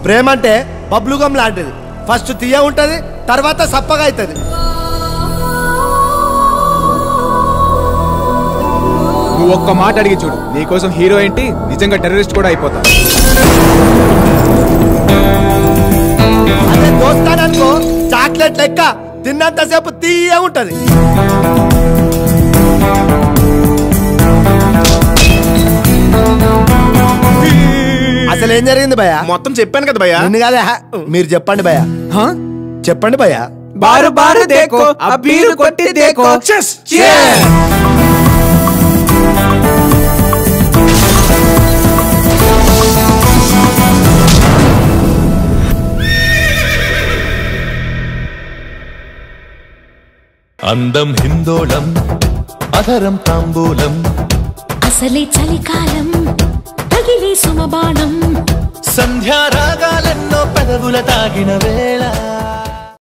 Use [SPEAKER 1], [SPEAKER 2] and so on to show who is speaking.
[SPEAKER 1] ప్రేమ అంటే బబ్లుగం లాంటిది ఫస్ట్ తీయ ఉంటది తర్వాత సప్పగా అవుతుంది
[SPEAKER 2] నువ్వు ఒక్క మాట అడిగి చూడు నీకోసం హీరో ఏంటి నిజంగా టెర్రరిస్ట్ కూడా అయిపోతా
[SPEAKER 1] అదే దోస్తాననుకో చాక్లెట్ లెక్క తిన్నంతసేపు తీయ ఉంటది అసలు ఏం జరిగింది భయ
[SPEAKER 3] మొత్తం చెప్పాను కదా భయ్యా
[SPEAKER 1] నిన్ను కాదే హ, మీరు చెప్పండి భయ చెప్పండి భయ
[SPEAKER 2] బారు బారు దేకో అబ్బీరు కొట్టి దేకో
[SPEAKER 4] అందం హిందోళం అధరం తాంబూలం
[SPEAKER 5] అసలే చలికాలం తగిలే సుమబాణం
[SPEAKER 4] సంధ్యారాగాలెన్నో పెదవుల తాగిన వేళ